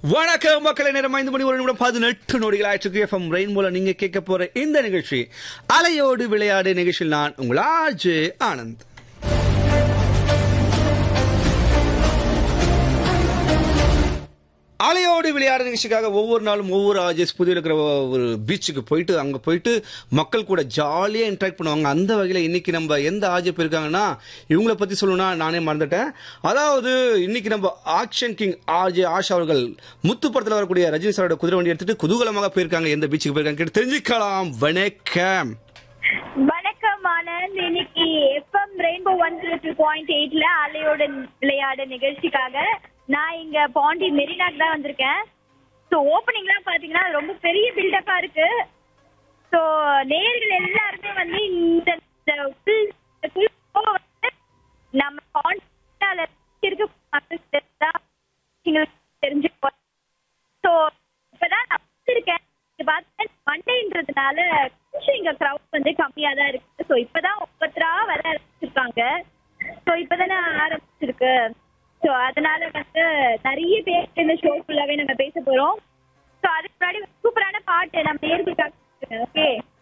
வணக்கம் மக்களை நேரம் ஐந்து மணி ஒரு நிமிடம் பதினெட்டு நொடிகள் ஆயிடுச்சு எஃப்எம் ரெயின்போல நீங்க கேட்க போற இந்த நிகழ்ச்சி அலையோடு விளையாடு நிகழ்ச்சியில் நான் உங்கள் ஆஜு ஆனந்த் அலையோடு விளையாடு நிகழ்ச்சிக்காக ஒவ்வொரு நாளும் ஒவ்வொரு ஆஜஸ் புதிய இருக்கிற ஒரு பீச்சுக்கு போயிட்டு அங்க போயிட்டு மக்கள் கூட ஜாலியா இன்டராக்ட் பண்ணுவாங்க அந்த வகையில இன்னைக்கு நம்ம எந்த ஆஜப் இருக்காங்கன்னா இவங்கள பத்தி சொல்லணும்னா நானே மறந்துட்டேன் அதாவது இன்னைக்கு நம்ம ஆக்ஷன் கிங் ஆஜே ஆஷா அவர்கள் முத்து படத்துல வரக்கூடிய ரஜினி சாரோட குதிரை வண்டி எடுத்துட்டு குதூகலமாக போயிருக்காங்க எந்த பீச்சுக்கு போயிருக்காங்க கேட்டு தெரிஞ்சுக்கலாம் வணக்கம் வணக்கம் ஆனந்த் இன்னைக்கு FM Rainbow one zero two point எயிட்ல அலையோட விளையாடு நிகழ்ச்சிக்காக நான் இங்க பாண்டி மெரினாக்கு தான் வந்திருக்கேன் ஸோ ஓப்பனிங்லாம் பாத்தீங்கன்னா ரொம்ப பெரிய பில்டப்பா இருக்கு ஸோ நேர்கள் எல்லாருமே வந்து இந்த இந்த full- இந்த full show வந்து நம்ம பாண்டியால இருக்க மக்களுக்கு தான் எங்களுக்கு தெரிஞ்சுக்கோ ஸோ இப்பதான் நான் வந்திருக்கேன் இது பார்த்தா மண்டேன்றதுனால கொஞ்சம் இங்க க்ரௌட் வந்து கம்மியா தான் இருக்கு ஸோ இப்பதான் ஒவ்வொருத்தரா வர ஆரம்பிச்சிருக்காங்க ஸோ இப்பதானே ஆரம்பிச்சிருக்கு ஸோ அதனால வந்து நிறைய பேர் இந்த ஷோ ஃபுல்லாவே நம்ம பேச போறோம் ஸோ அதுக்கு முன்னாடி ஒரு சூப்பரான பாட்டு நம்ம நேர்களுக்காக ஓகே